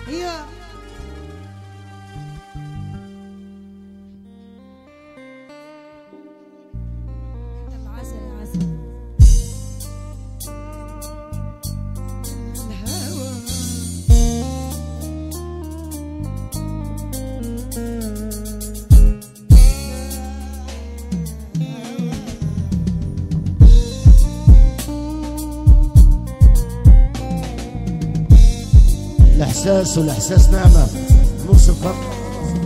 ايوه انت العسل يا عسل الهوى الاحساس والاحساس نعمه نص الفرق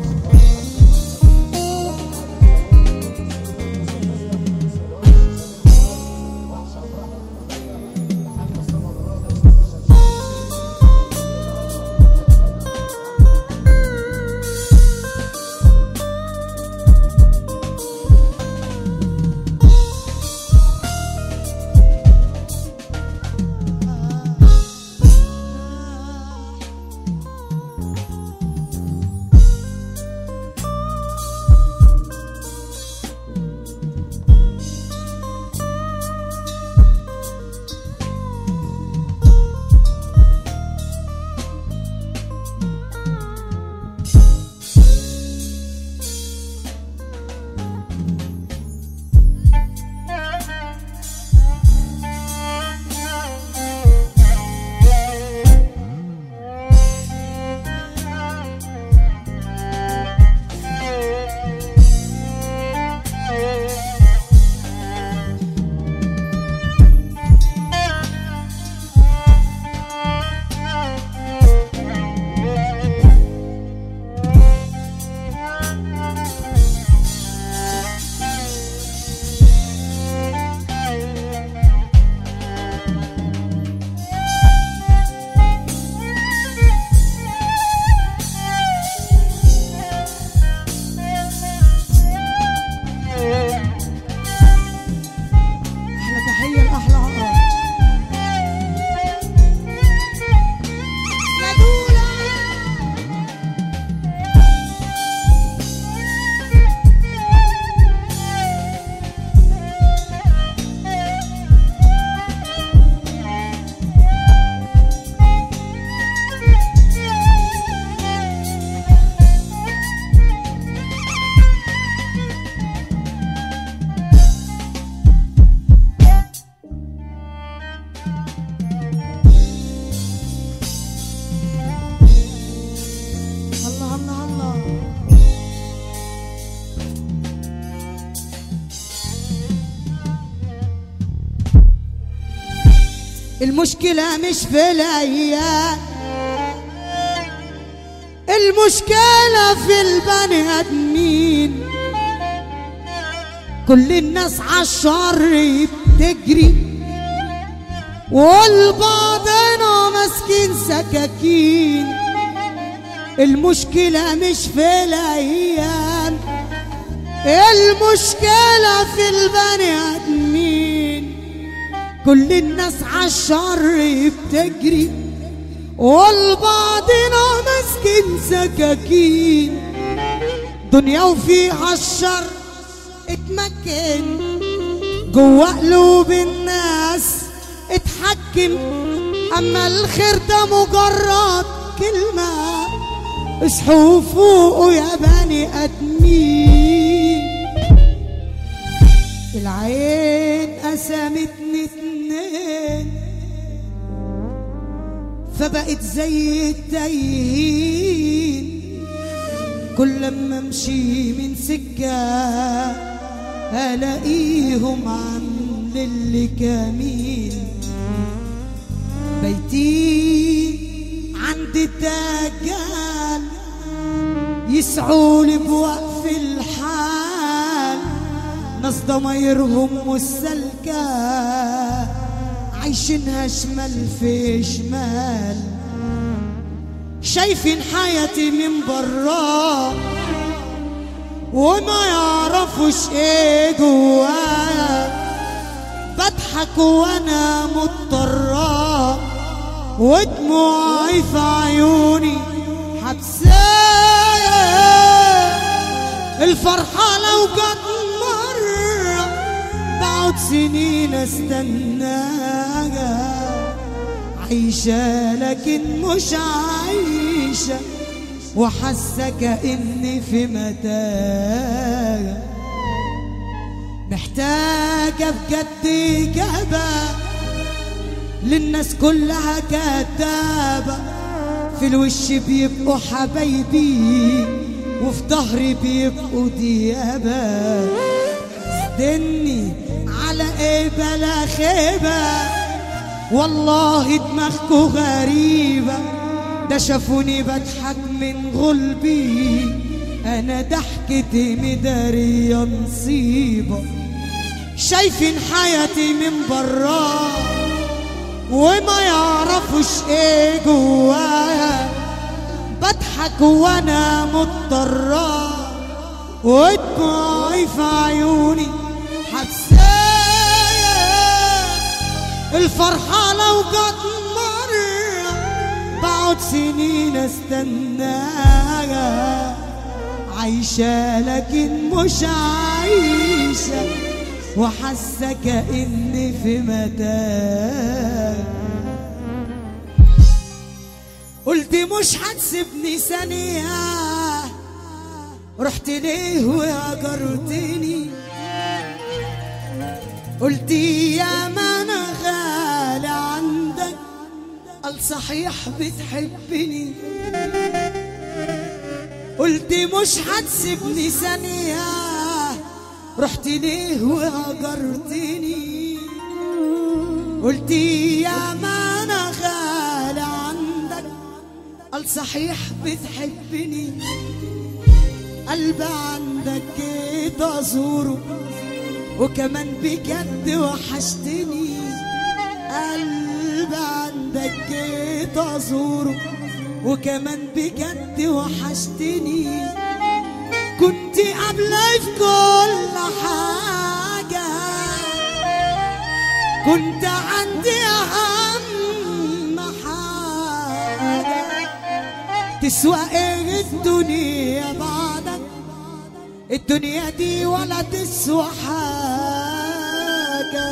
احلى تحيه لاحلى عقرب يا دولا الله الله الله المشكلة مش في الأيام المشكلة في البني آدمين كل الناس عالشر بتجري والبعضنا ماسكين سكاكين المشكلة مش في الأيام المشكلة في البني آدمين كل الناس عالشر بتجري والبعضنا ماسكين سكاكين دنيا وفيها الشر اتمكن جوا قلوب الناس اتحكم اما الخير ده مجرد كلمة اصحوا فوقوا يا بني ادمين العين قسمتني اتنين فبقت زي التايهين كل لما امشي من سكة الاقيهم عامل اللي كمين بيتي عند الدجال يسعوا بوقف الحال ناس ضمايرهم والسلكة عايشينها شمال في شمال شايفين حياتي من برا وما يعرفوش ايه جوايا بضحك وانا مضطرة ودموعي في عيوني حبسايا الفرحة لو جت مرة بقعد سنين استناها عايشة لكن مش عايشة وحاسة كأني في متاهة محتاجة بجد إجابة للناس كلها كدابة في الوش بيبقوا حبايبي وفي ظهري بيبقوا ديابة استني على ايه بلا خيبة والله دماغكوا غريبة ده شافوني بضحك من غلبي انا ضحكتي مدارية نصيبة شايفين حياتي من برا وما يعرفوش ايه جوايا بضحك وانا مضطرة ودموعي في عيوني حبسايا الفرحة لو جت مرة بقعد سنين استناها عايشة لكن مش عايشة وحاسة كأني في متاهة قلت مش هتسيبني ثانية رحت ليه وهجرتني قلت يا ما انا غالي عندك قال صحيح بتحبني قلت مش هتسيبني ثانية رحت ليه وهجرتني قلت يا ما انا غالي عندك قال صحيح بتحبني قلب عندك جيت ازوره وكمان بجد وحشتني قلب عندك جيت ازوره وكمان بجد وحشتني كنت قبلي في كل حاجة كنت عندي أهم حاجة تسوى ايه الدنيا بعدك الدنيا دي ولا تسوى حاجة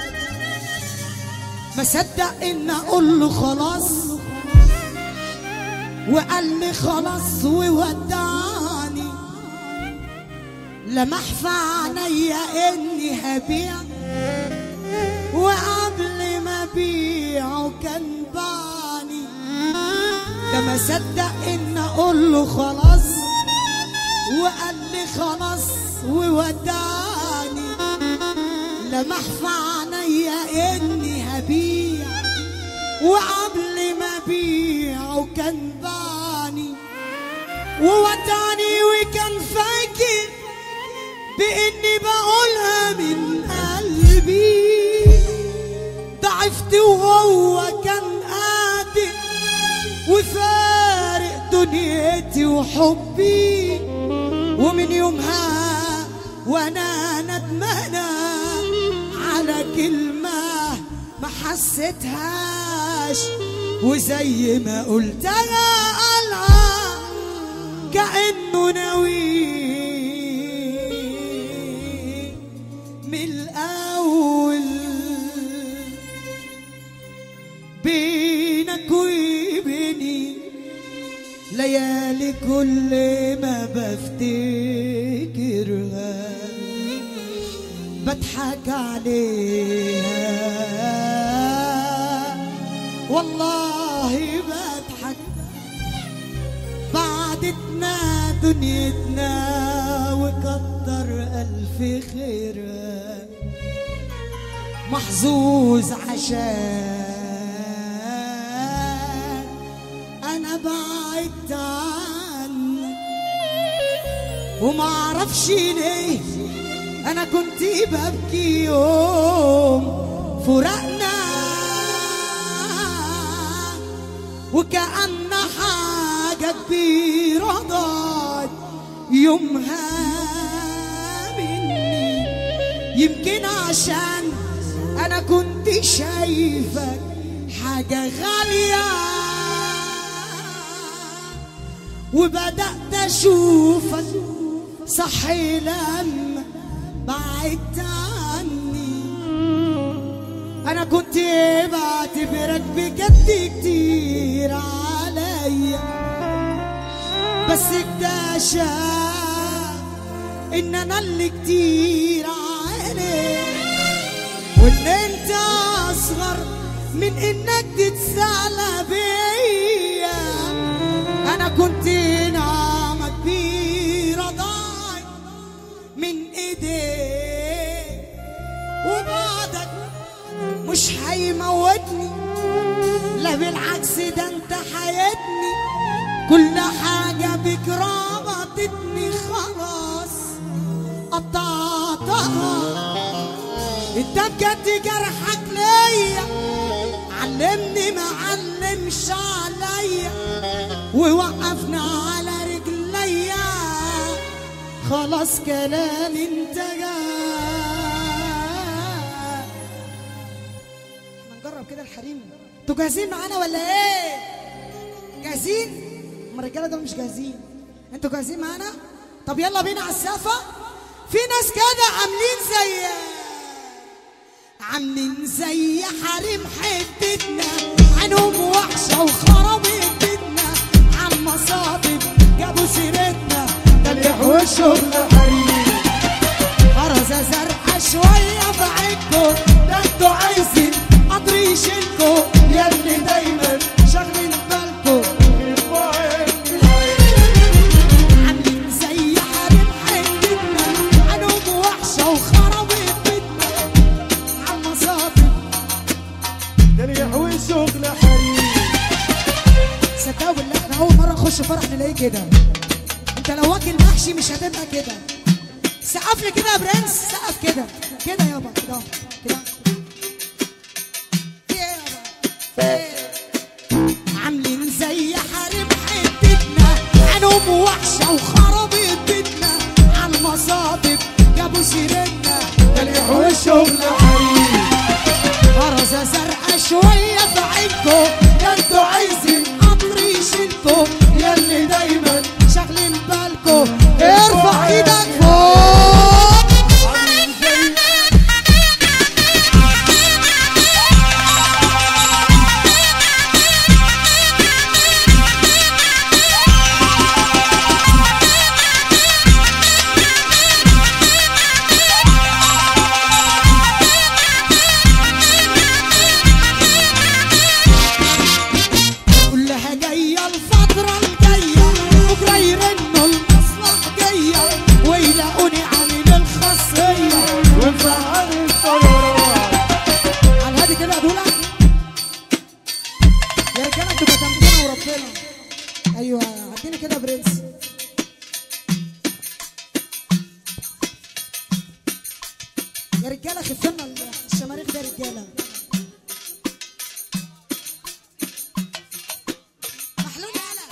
ما صدق ان اقول له خلاص وقال لي خلاص وودعني لمح في عينيا اني هبيع وقبل ما ابيعه كان بعني ده ما صدق ان اقول له خلاص وقال لي خلاص وودعني لمح في عينيا اني هبيع وقبل ما ابيعه كان بعني وودعني وكان فاكر باني بقولها من قلبي ضعفت وهو كان قادر وفارق دنيتي وحبي ومن يومها وانا ندمانة على كلمة ما حسيتهاش وزي ما قلت انا قالها كأنه ناوي من الأول بينك وبيني ليالي كل ما بفتكرها بضحك عليها والله بضحك بعدتنا دنيتنا وكتر ألف خيرها محظوظ عشان أنا بعدت عنك وما اعرفش ليه انا كنت ببكي يوم فرقنا وكأن حاجة كبيرة ضاعت يومها مني يمكن عشان انا كنت شايفك حاجة غالية وبدأت أشوفك صحي لما بعدت عني انا كنت بعتبرك بجد كتير عليا بس اكتشف ان انا اللي كتير عليك وان انت اصغر من انك تتسالى بيا انا كنت نعمة كبيرة ضاعت من ايديك وبعدك مش هيموتني لا بالعكس ده انت حياتني كل حاجة بك ربطتني خلاص قطعتها انت بجد جرحك ليا علمني ما علمش عليا ووقفنا على رجليا خلاص كلام انت جاي احنا نجرب كده الحريم انتوا جاهزين معانا ولا ايه جاهزين اما الرجاله دول مش جاهزين انتوا جاهزين معانا طب يلا بينا على السقفه في ناس كده عاملين زي عاملين زي حريم حتتنا عينهم وحشه وخرابيط بيتنا عم مصاطب جابوا سيرتنا تليح والشغل حريم فرزة زرقاء شوية في عينكو ده انتوا عايزين قطر يشيلكو يا اللي دايما شاغلين بالكو عاملين زي حريم حتتنا عينهم وحشة وخرابيط بيتنا عم مصاطب تليح والشغل حريم صدقوا بالله احنا اول مره نخش فرح نلاقيه كده انت لو واكل محشي مش هتبقى كده سقف لي كده يا برنس سقف كده كده يابا كده كده في ايه يابا في ايه؟ عاملين زي حريم حتتنا عينهم وحشه وخرابيط بيتنا على المصاطب جابوا سيرتنا تليح والشغل حريم فرزة زرقاء شوية في عينكو ده انتوا عايزين قطر يشيلكو يا اللي دايما شاغلين بالكو ارفع ايدك فوق عاملين زي كلها جاية الفترة الجاية بكرة يرنوا المصلح جاية ويلاقوني عامل الخاصية ومفعل الطيران على الهادي كده يا دولا يا رجاله انتوا كتمتونا وربنا ايوه عديني كده يا برنس يا رجاله خفنا الشماريخ ده يا رجاله محلول يالا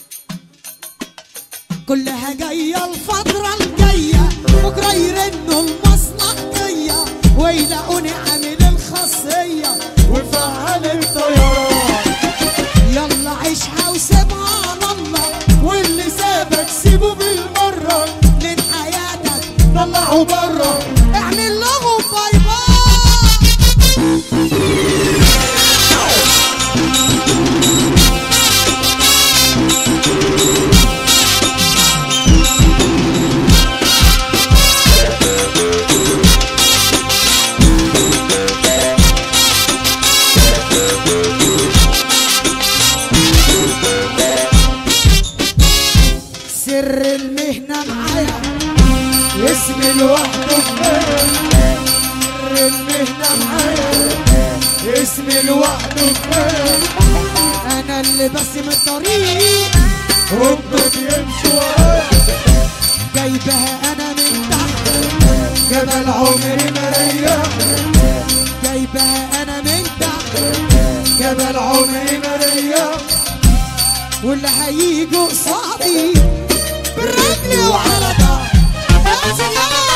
كلها جاية الفترة الجاية بكرة يرنوا المصلح جاية ويلاقوني عامل الخاصية ومفعل الطيران يلا عيشها وسيبها على الله واللي سابك سيبه بالمرة من حياتك طلعه بره اعمل لهم باي باي سر المهنة معايا اسمي لوحده كفاية سر المهنة معايا اسمي لوحده كفاية انا اللي برسم الطريق هم بيمشوا ورايا جايبها انا من تحت جبل عمري ما ريح جايبها انا من تحت جبل عمري ما ريح واللي هيجوا قصادي بالرجل وعلى ظهر يا سلام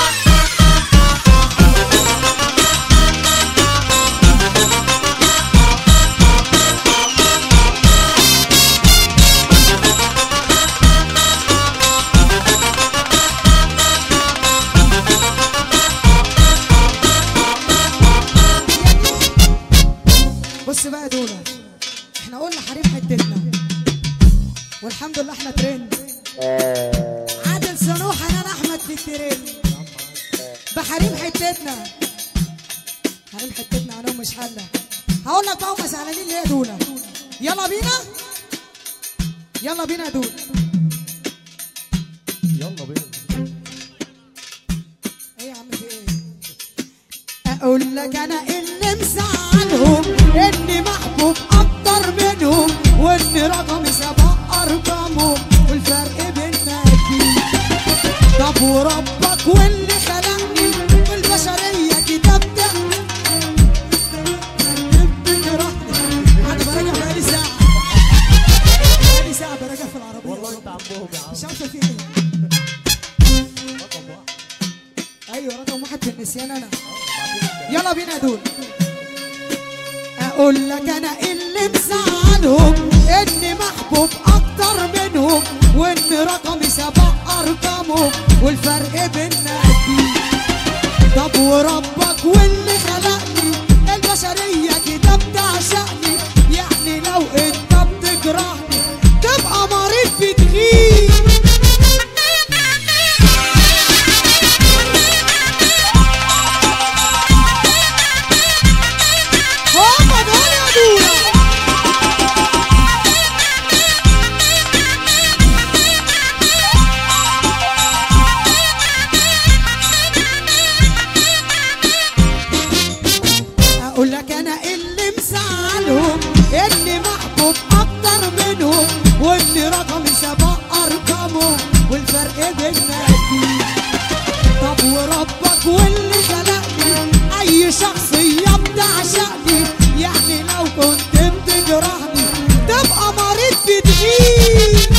هقول لحريم حتتنا والحمد لله احنا ترند عادل صنوح حنان احمد في الترند بحريم حتتنا حريم حتتنا عليهم مش حله هقول لك بقى هم زعلانين ليه دول يلا بينا يلا بينا يا دول يلا بينا ايه يا عم في ايه اقول لك انا اللي مزعلهم اني محبوب اكتر منهم وان رقمي سبق ارقامهم والفرق بينا كبير طب وربك واللي خلقني والبشريه كتبت انا براجع بقالي ساعه بقالي ساعه براجع في العربيه والله انت عمهم يا عم مش عارفه في ايه رقم واحد ايوه رقم واحد في النسيان انا بعدين الكلام. يلا بينا دول اقول لك انا اللي مزعلهم اني محبوب اكتر منهم وان رقمي سبق ارقامهم والفرق بينا كبير طب وربك واللي خلقني البشرية كده بتعشقني يعني لو انت بتجرحني تبقى مريض بتغيب هما دول يا دولا اقول لك انا اللي مزعلهم اني محبوب اكتر منهم وان رقمي سبق ارقامهم والفرق بينا كبير طب وربك واللي خلقني اي شخصية بتعشقني يعني لو كنت بتجرحني تبقى مريض بتغيب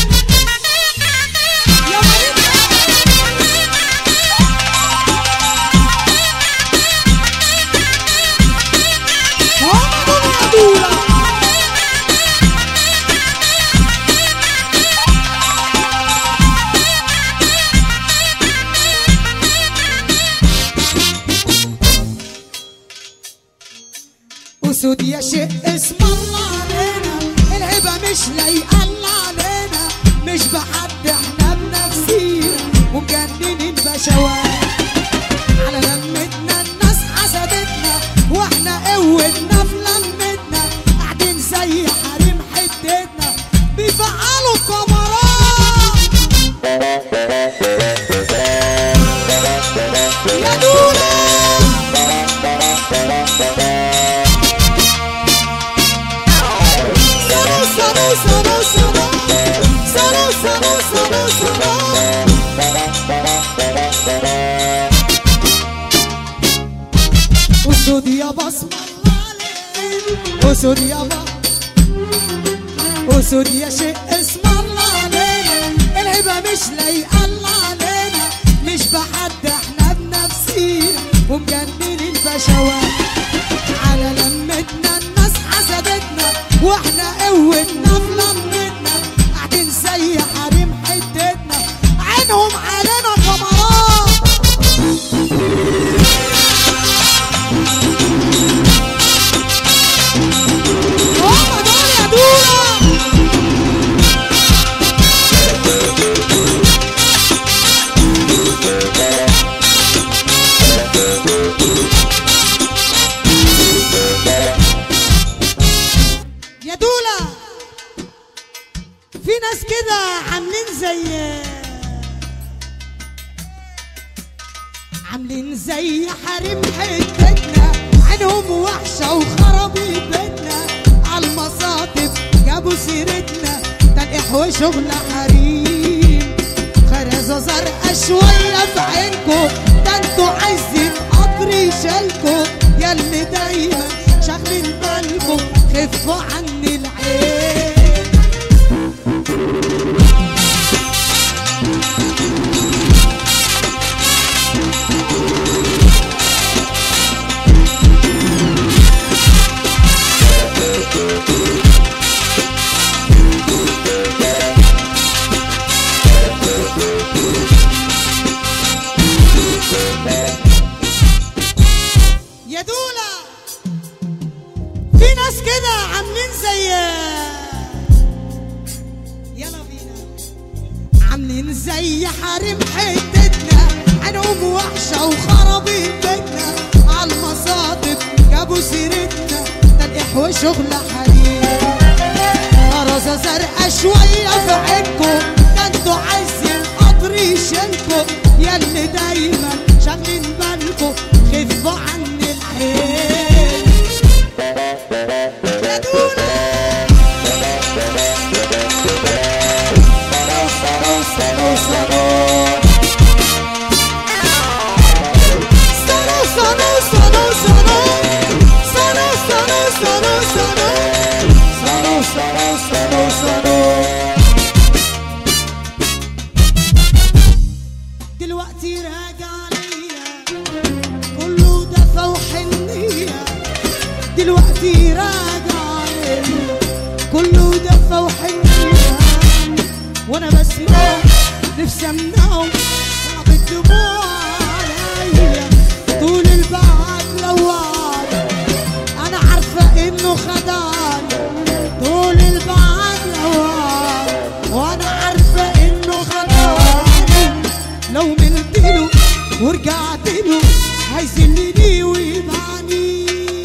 يا مريض هم دول يا دولا أسود يا شيء اسم الله علينا الهبة مش لايقة الله علينا مش بحد احنا بنفسينا ومجننين بشوات على لمتنا الناس حسدتنا واحنا قوتنا في لمتنا قاعدين زي حريم حتتنا بيفعلوا الكاميرات يا دولا سلام سلام سلام سلام سلام سلام سلام سلام أسود يا بسم الله عليك أسود يا با أسود يا شيء اسم الله علينا الهبة مش لايقة الله علينا مش بحد احنا بنفسينا ومجننين البشوات على لمتنا الناس حسدتنا واحنا قوتنا في لمتنا قاعدين زي حريم حتتنا عينهم علينا كاميرات هما دول يا دولا يا دولا في ناس كده عاملين زي عاملين زي حريم حتتنا عينهم وحشة وخرابي بيتنا عالمصاطب جابوا سيرتنا تنقيح وشغل حريم خرزة زرقاء شوية في عينكو ده انتوا عايزين قطر يشيلكو ياللي دايما شاغلين بالكم خفوا عني العين يا دولا في ناس كده عاملين زي زي حريم حتتنا عنهم وحشة وخرابين بيتنا عالمصادب جابوا سيرتنا تلقيح وشغل حريم فرزة زرقاء شوية في عينكم ده انتوا عايزين قطر يشيلكم ياللي دايما شاغلين بالكم خفوا عن العين يا دولة صاروا صاروا صاروا صاروا صاروا صاروا صاروا صاروا صاروا صاروا صاروا صاروا صاروا صاروا صاروا دلوقتي راجع ليا كله دفى وحنية دلوقتي راجع ليا كله دفى وحنية وانا بس نام نفسي امنعه صعب الدموع عليا طول البعد لوعد انا عارفه انه خدعني طول البعد لوعد وانا عارفه انه خدعني لو ملت له ورجعت له هيذلني ويبعني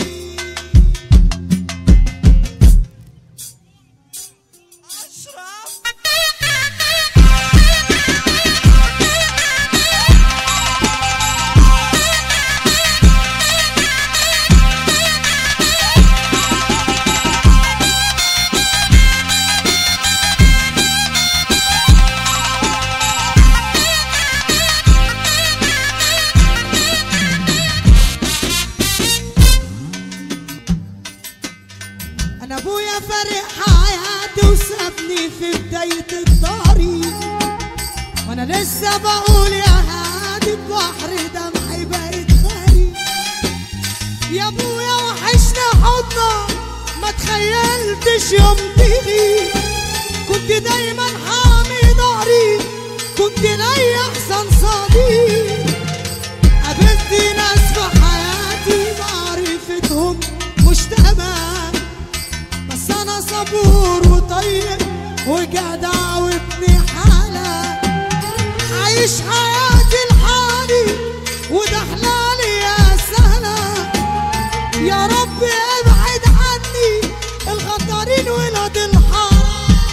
انا ابويا فارق حياتي وسابني في بداية الطريق وانا لسه بقول يا هادي بحر دمعي بقيت غريب يا ابويا وحشنا حضنك ما تخيلتش يوم تغيب كنت دايما حامي ظهري كنت ليا احسن صديق قابلت ناس في حياتي معرفتهم مش تمام بس انا صبور وطيب وجدع وابن حلال عايش حياتي لحالي وده حلالي يا سلام يا رب ابعد عني الغدارين ولاد الحرام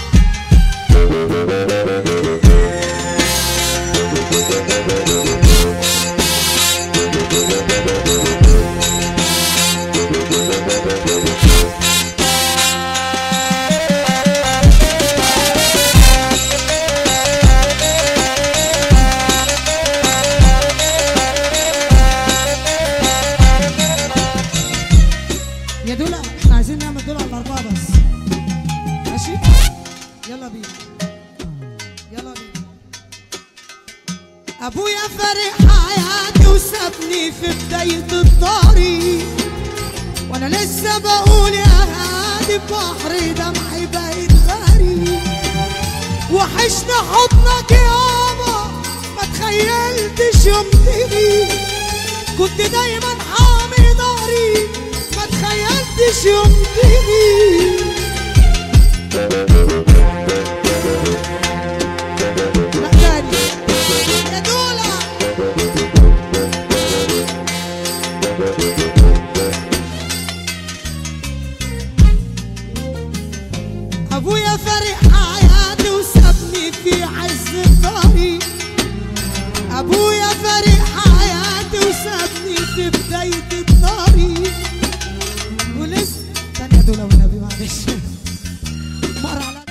يا دولا احنا عايزين نعمل دول على الاربعه بس ماشي يلا بينا يلا بينا ابويا فارق حياتي وسابني في بدايه الطريق وانا لسه بقول يا هادي بحر دمعي بقيت غريب وحشنا حضنك يابا ما تخيلتش يوم تغيب كنت دايما حامي ظهري ما تخيلتش يوم تغيب لا تاني يا دولا ابويا فارق حياتي وسابني في عز الطريق ابويا فارق حياتي وسابني في بداية الطريق ولسه ثانية دول والنبي معلش مر على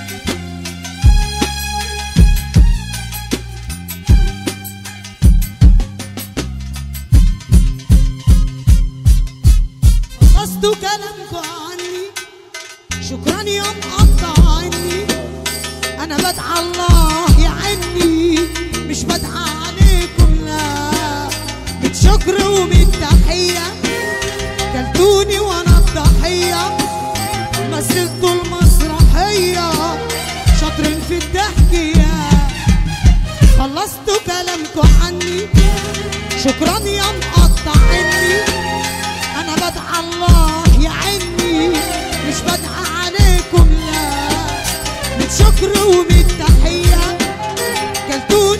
خلصتوا كلامكوا عني شكرا يا مقطع عني انا بدعى الله يعني مش بدعى عليكم لا من شكر ومن تحية كلتوني وانا الضحية مثلتوا المسرحية شاطرين في الضحك يا خلصتوا كلامكوا عني شكرا يا مقطع عني انا بدعى الله يعني مش بدعى عليكم لا من شكر ومن تحية كلتوني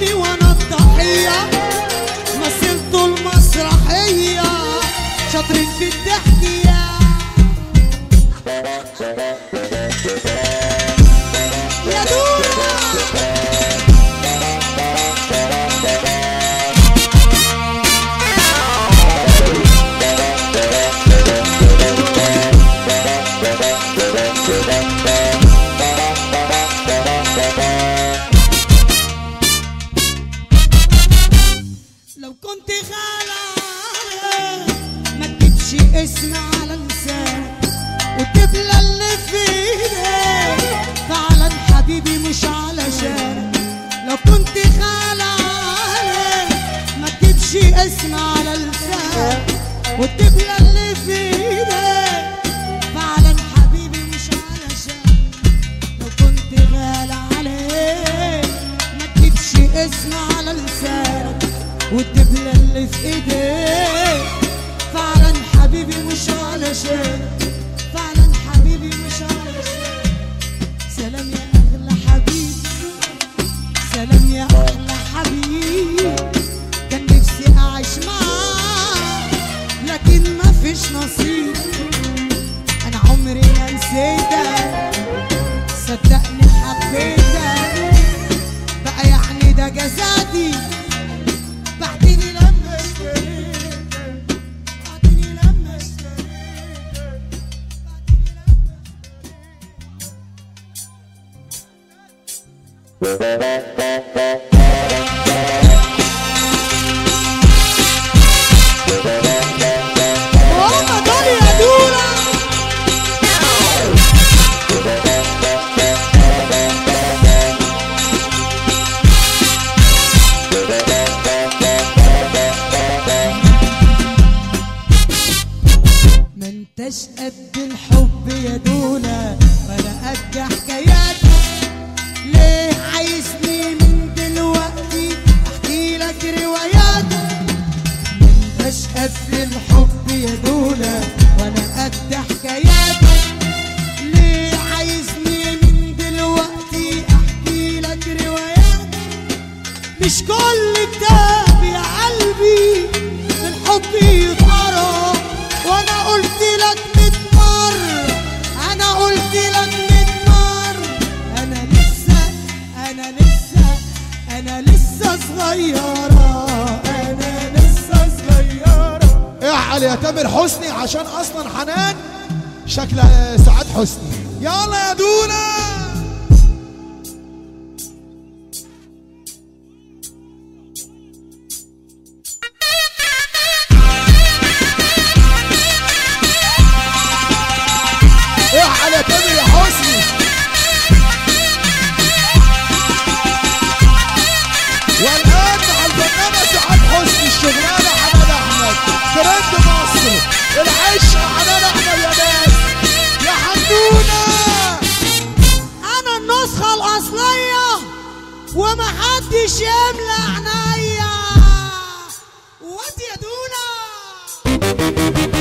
شاطرين في الضحك يا يا دورة لو كنت خالة ما تجيبش اسم على لسانك وتبلى اللي في ايدك فعلا حبيبي مش علشانك لو كنت خالة ما تجيبش اسم على لسانك وتبلى اللي في ايدك فعلا حبيبي مش علشانك لو كنت غالى عليك ما تجيبش اسم على لسانك والدبلة اللي في ايديك فعلا حبيبي مش علشان فعلا حبيبي مش علشان سلام يا اغلى حبيبي سلام يا احلى حبيبي كان نفسي اعيش معاك لكن ما فيش نصيب انا عمري ما نسيتك صدقني حبيتك بقى يعني ده جزاتي بعدني لما اشتريتك بعدني لما اشتريتك بعدني لما ماما دول يا دورة ما انتش قد الحب يا دولا ولا قد حكاياتي ليه عايزني من دلوقتي احكي لك رواياتي ما انتش قد الحب يا دولا ولا قد حكاياتي ليه عايزني من دلوقتي احكي لك رواياتي مش كل كتاب يا قلبي الحب يتقرا وانا قلت لك ميت مرة انا قلت لك ميت مرة انا لسه انا لسه انا لسه صغيرة انا لسه صغيرة اعقل يا تامر حسني عشان اصلا حنان شكلها سعاد حسني يلا يا دولا اعقل يا تامر يا حسني والان مع الفنانه سعاد حسني الشغلانه حنان احمد ترند مصر العشق حنان احمد يا ناس يا حنونه انا النسخة الاصلية ومحدش يملى عينيا وات يا دولا